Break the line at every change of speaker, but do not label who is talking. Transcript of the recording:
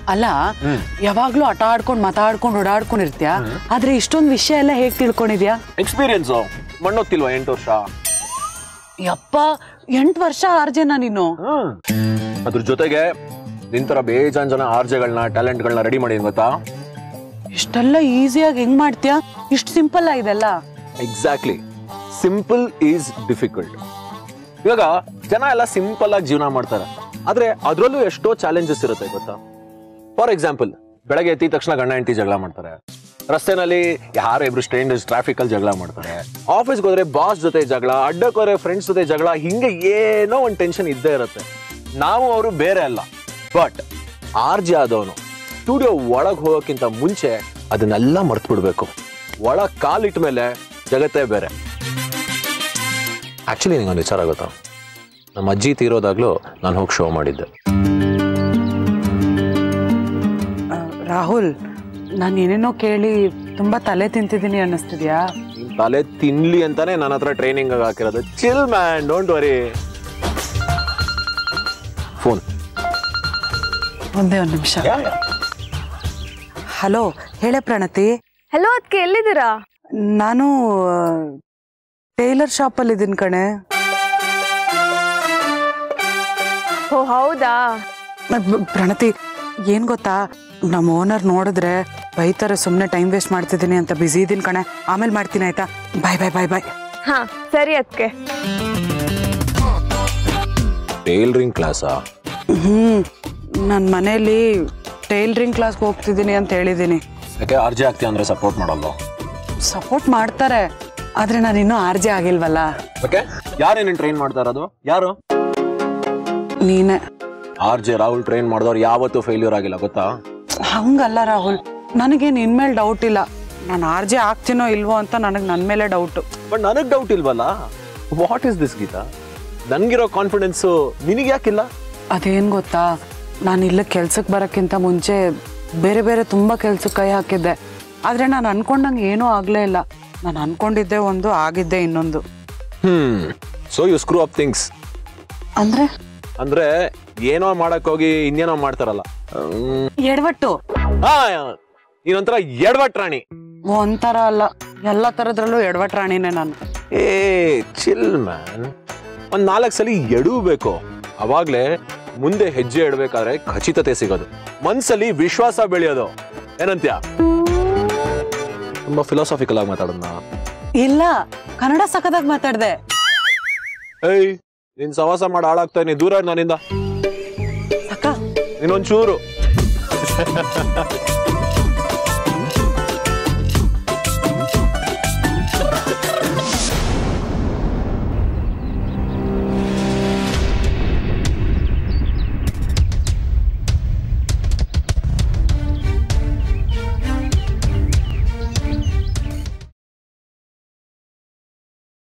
ಅಲ್ಲ ಯಾವಾಗ್ಲೂ ಆಟ ಆಡ್ಕೊಂಡು ಮಾತಾಡ್ಕೊಂಡು ಓಡಾಡ್ಕೊಂಡಿರ್ತೀಯ ಆದ್ರೆ ಇಷ್ಟೊಂದು ವಿಷಯ ಎಲ್ಲ ಹೇಗ್ ತಿಳ್ಕೊಂಡಿದ್ಯಾ
ಎಕ್ಸ್ಪೀರಿಯನ್ಸು ಮಣ್ಣೊತ್ತಿಲ್ವಾ ಎಂಟು ವರ್ಷ
ಯಪ್ಪ ಎಂಟು ವರ್ಷ ಆರ್ಜೆನ ನೀನು
ಅದ್ರ ಜೊತೆಗೆ ನಿಂತರ ಬೇಜಾನ್ ಜನ ಆರ್ಜೆಗಳನ್ನ ಟ್ಯಾಲೆಂಟ್ಗಳನ್ನ ರೆಡಿ ಮಾಡಿ ಗೊತ್ತಾ
ಇಷ್ಟೆಲ್ಲ ಈಸಿಯಾಗಿ ಹೆಂಗ್ ಮಾಡ್ತೀಯಾ ಇಷ್ಟು ಸಿಂಪಲ್ ಇದೆಲ್ಲ
ಎಕ್ಸಾಕ್ಟ್ಲಿ ಸಿಂಪಲ್ ಈಸ್ ಡಿಫಿಕಲ್ಟ್ ಇವಾಗ ಜನ ಎಲ್ಲ ಸಿಂಪಲ್ ಆಗಿ ಜೀವನ ಮಾಡ್ತಾರೆ ಆದ್ರೆ ಅದ್ರಲ್ಲೂ ಎಷ್ಟೋ ಚಾಲೆಂಜಸ್ ಇರುತ್ತೆ ಗೊತ್ತಾ ಫಾರ್ ಎಕ್ಸಾಂಪಲ್ ಬೆಳಗ್ಗೆ ಎದ್ದ ತಕ್ಷಣ ಗಂಡ ಹೆಂಡತಿ ಜಗಳ ಮಾಡ್ತಾರೆ ರಸ್ತೆನಲ್ಲಿ ಯಾರೋ ಇಬ್ರು ಸ್ಟ್ರೇಂಜರ್ಸ್ ಟ್ರಾಫಿಕ್ ಅಲ್ಲಿ ಜಗಳ ಮಾಡ್ತಾರೆ ಆಫೀಸ್ಗೆ ಹೋದ್ರೆ ಬಾಸ್ ಜೊತೆ ಜಗಳ ಅಡ್ಡಕ್ಕೆ ಹೋದ್ರೆ ಫ್ರೆಂಡ್ಸ್ ಜೊತೆ ಜಗಳ ಹಿಂಗೆ ಏನೋ ಒಂದು ಟೆನ್ಷನ್ ಇದ್ದೇ ಇರುತ್ತೆ ನಾವು ಅವರು ಬೇರೆ ಅಲ್ಲ ಬಟ್ ಆರ್ಜಿ ಆದವನು ಸ್ಟುಡಿಯೋ ಒಳಗೆ ಹೋಗೋಕ್ಕಿಂತ ಮುಂಚೆ ಅದನ್ನೆಲ್ಲ ಮರ್ತು ಬಿಡ್ಬೇಕು ಒಳಗ್ ಕಾಲಿಟ್ಟ ಮೇಲೆ ಜಗತ್ತೇ ಬೇರೆ ಆಕ್ಚುಲಿ ನಿಂಗೊಂದು ವಿಚಾರ ಗೊತ್ತಾ ನಮ್ಮ ಅಜ್ಜಿ ತೀರೋದಾಗ್ಲೂ ನಾನು ಹೋಗಿ ಶೋ ಮಾಡಿದ್ದೆ
ಆ, ರಾಹುಲ್ ನಾನು ಏನೇನೋ ಕೇಳಿ ತುಂಬಾ ತಲೆ ತಿಂತಿದ್ದೀನಿ ಅನ್ನಿಸ್ತಿದ್ಯಾ
ನಿನ್ ತಲೆ ತಿನ್ಲಿ ಅಂತಾನೆ ನನ್ನ ಹತ್ರ ಟ್ರೈನಿಂಗ್ ಹಾಕಿರೋದು chill man don't worry phone
ಒಂದೇ ಒಂದು ನಿಮಿಷ ಹಲೋ ಹೇಳೆ ಪ್ರಣತಿ
ಹಲೋ ಅದಕ್ಕೆ ಎಲ್ಲಿದ್ದೀರಾ
ನಾನು ಟೈಲರ್ ಶಾಪಲ್ಲಿ ಇದ್ದೀನಿ ಕಣೆ
ಓ ಹೌದಾ
ಬ- ಪ್ರಣತಿ ಏನ್ ಗೊತ್ತಾ ನಮ್ಮ ಓನರ್ ನೋಡಿದ್ರೆ ಬೈತಾರೆ ಸುಮ್ಮನೆ ಟೈಮ್ ವೇಸ್ಟ್ ಮಾಡ್ತಿದ್ದೀನಿ ಅಂತ ಬಿಸಿ ಇದ್ದೀನಿ ಕಣೆ ಆಮೇಲೆ ಮಾಡ್ತೀನಿ ಆಯ್ತಾ ಬಾಯ್ ಬಾಯ್ ಬಾಯ್ ಬಾಯ್
ಹಾ ಸರಿ ಅದಕ್ಕೆ
ಟೈಲರಿಂಗ್ ಕ್ಲಾಸಾ
ಹ್ಮ್ ನನ್ನ ಮನೇಲಿ ಟೈಲರಿಂಗ್ ಕ್ಲಾಸ್ಗೆ ಹೋಗ್ತಿದ್ದೀನಿ ಅಂತ ಹೇಳಿದ್ದೀನಿ
ಯಾಕೆ ಅರ್ಜಿ ಆಗ್ತೀಯ ಅಂದ್ರೆ ಸಪೋರ್ಟ್ ಮಾಡಲ್ಲ
ಸಪೋರ್ಟ್ ಮಾಡ್ತಾರೆ ಆದ್ರೆ ನಾನು ಇನ್ನೂ ಆರ್ಜೆ ಆಗಿಲ್ವಲ್ಲ
ಓಕೆ ಯಾರೇನೇನು ಟ್ರೈನ್ ಮಾಡ್ತಾ ಇರೋದು ಯಾರು
ನೀನೆ
ಆರ್ ಜೆ ರಾಹುಲ್ ಟ್ರೈನ್ ಮಾಡಿದವ್ರು ಯಾವತ್ತೂ ಫೇಲ್ಯೂರ್ ಆಗಿಲ್ಲ ಗೊತ್ತಾ
ಹಂಗಲ್ಲ ರಾಹುಲ್ ನನಗೇನು ಇನ್ಮೇಲೆ ಡೌಟ್ ಇಲ್ಲ ನಾನು ಆರ್ಜೆ ಆಗ್ತೀನೋ ಇಲ್ವೋ ಅಂತ ನನಗೆ ನನ್ನ ಮೇಲೆ ಡೌಟು
ಬಟ್ ನನಗ್ ಡೌಟ್ ಇಲ್ವಲ್ಲ ವಾಟ್ ಇಸ್ ದಿಸ್ ಗೀತಾ ನನ್ಗಿರೋ ಕಾನ್ಫಿಡೆನ್ಸು ನಿನಗೆ ಯಾಕಿಲ್ಲ
ಅದೇನು ಗೊತ್ತಾ ನಾನು ಇಲ್ಲ ಕೆಲ್ಸಕ್ಕೆ ಬರೋಕ್ಕಿಂತ ಮುಂಚೆ ಬೇರೆ ಬೇರೆ ತುಂಬ ಕೆಲ್ಸಕ್ಕೆ ಕೈ ಹಾಕಿದ್ದೆ ಆದರೆ ನಾನು ಅನ್ಕೊಂಡಂಗೆ ಏನೂ ಆಗಲೇ ಇಲ್ಲ ನಾನು ಅನ್ಕೊಂಡಿದ್ದೆ ಒಂದು ಆಗಿದ್ದೆ ಇನ್ನೊಂದು
hmm so you screw up things
ಅಂದರೆ
ಅಂದ್ರೆ ಏನೋ ಮಾಡಕ್ ಹೋಗಿ ಇನ್ನೇನೋ ಮಾಡ್ತಾರಲ್ಲ ಹ್ಮ್.
ಎಡವಟ್ಟು
ಆ, ನೀನೊಂಥರ ಎಡವಟ್ ರಾಣಿ
ಒಂಥರ ಅಲ್ಲ ಎಲ್ಲ ಥರದ್ರಲ್ಲೂ ಎಡವಟ್ಟು ರಾಣಿನೇ ನಾನು
ಏ ಚಿಲ್ ಮ್ಯಾನ್ ಒಂದ್ ನಾಲ್ಕು ಸಲ ಎಡಬೇಕು ಅವಾಗ್ಲೇ ಮುಂದೆ ಹೆಜ್ಜೆ ಇಡಬೇಕಾದ್ರೆ ಖಚಿತತೆ ಸಿಗೋದು ಮನ್ಸಲ್ಲಿ ವಿಶ್ವಾಸ ಬೆಳೆಯೋದು ಏನಂತ್ಯ ತುಂಬಾ ಫಿಲಾಸಫಿಕಲ್ ಆಗಿ ಮಾತಾಡೋಣ
ಇಲ್ಲ ಕನ್ನಡ ಸಖತ್ತಾಗಿ ಮಾತಾಡಿದೆ
ಏಯ್ ನೀನ್ ಸವಾಸ ಮಾಡಿ ಹಾಳಾಗ್ತಾ ನೀ ದೂರ ಇರು ನನ್ನಿಂದ
ಸಕ್ಕ
ನೀನೊಂಚೂರು